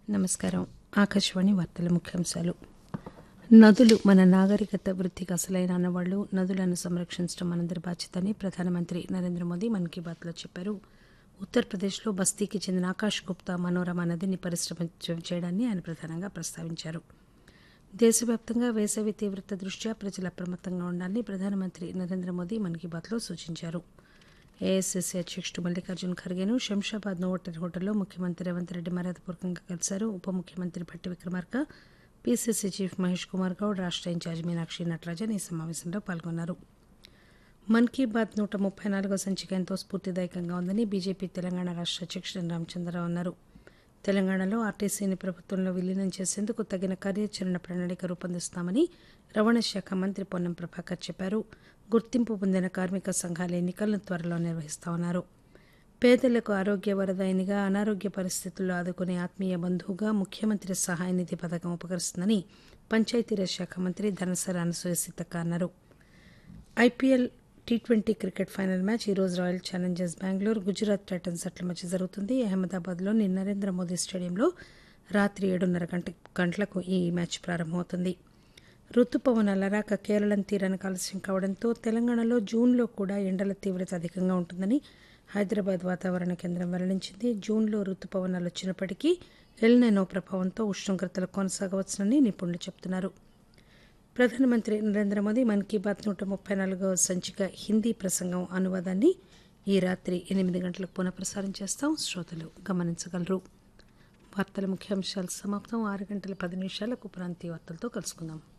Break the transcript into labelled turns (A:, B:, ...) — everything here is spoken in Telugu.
A: నమస్కారం ఆకాశవాణి వార్తల ముఖ్యాంశాలు నదులు మన నాగరికత వృద్ధికి అసలైన అన్నవాళ్లు నదులను సంరక్షించడం మనందరి బాధ్యత అని ప్రధానమంత్రి నరేంద్ర మోదీ మన్ కీ బాత్లో చెప్పారు ఉత్తరప్రదేశ్లో బస్తీకి చెందిన ఆకాష్ గుప్తా మనోరమ నదిని పరిశ్రమ చేయడాన్ని ఆయన ప్రధానంగా ప్రస్తావించారు దేశవ్యాప్తంగా వేసవి తీవ్రత దృష్ట్యా ప్రజలు అప్రమత్తంగా ఉండాలని ప్రధానమంత్రి నరేంద్ర మోదీ మన్ కీ బాత్లో సూచించారు ఏఐసిసి అధ్యక్షుడు మల్లికార్జున్ ఖర్గేను శంషాబాద్ నోవోటల్ హోటల్లో ముఖ్యమంత్రి రేవంత్ రెడ్డి మర్యాదపూర్వకంగా కలిశారు ఉప ముఖ్యమంత్రి భట్టి విక్రమార్క పీసీసీ చీఫ్ మహేష్ కుమార్ గౌడ్ రాష్ట్ర ఇన్ఛార్జ్ మీనాక్షి నటరాజన్ ఈ సమావేశంలో పాల్గొన్నారు మన్ కీ బాత్ నూట ముప్పై నాలుగో సంచిక ఎంతో స్ఫూర్తిదాయకంగా ఉందని బీజేపీ తెలంగాణ రాష్ట్ర అధ్యక్షుడు రామచంద్రరావు అన్నారు తెలంగాణలో ఆర్టీసీని ప్రభుత్వంలో విలీనం చేసేందుకు తగిన కార్యాచరణ ప్రణాళిక రూపొందిస్తామని రవాణా శాఖ మంత్రి పొన్నం ప్రభాకర్ చెప్పారు గుర్తింపు పొందిన కార్మిక సంఘాల ఎన్నికలను త్వరలో నిర్వహిస్తామన్నారు పేదలకు ఆరోగ్య వరదాయినిగా అనారోగ్య పరిస్థితుల్లో ఆదుకునే ఆత్మీయ బంధువుగా ముఖ్యమంత్రి సహాయ నిధి పథకం ఉపకరిస్తుందని పంచాయతీరాజ్ శాఖ మంత్రి ధనసర అనసూయ సీతక్క అన్నారు IPL T twenty cricket final match ఈరోజు Royal Challengers Bengaluru Gujarat Titans జట్ల మధ్య జరుగుతుంది అహ్మదాబాద్లోని నరేంద్ర మోదీ స్టేడియంలో రాత్రి ఏడున్నర గంట గంటలకు ఈ మ్యాచ్ ప్రారంభమవుతుంది రుతుపవనాల రాక కేరళం తీరానికి ఆలస్యం కావడంతో తెలంగాణలో జూన్లో కూడా ఎండల తీవ్రత అధికంగా ఉంటుందని హైదరాబాద్ వాతావరణ కేంద్రం వెల్లడించింది జూన్లో రుతుపవనాలు వచ్చినప్పటికీ ఎల్నెనో ప్రభావంతో ఉష్ణోగ్రతలు కొనసాగవచ్చునని నిపుణులు చెబుతున్నారు ప్రధానమంత్రి నరేంద్ర మోదీ మన్ కీ బాత్ నూట ముప్పై నాలుగవ సంచిక హిందీ ప్రసంగం అనువాదాన్ని ఈ రాత్రి ఎనిమిది గంటలకు పునఃప్రసారం చేస్తాం శ్రోతలు గమనించగలరు వార్తల ముఖ్యాంశాలు సమాప్తం ఆరు గంటల పది నిమిషాలకు ప్రాంతీయ వార్తలతో కలుసుకుందాం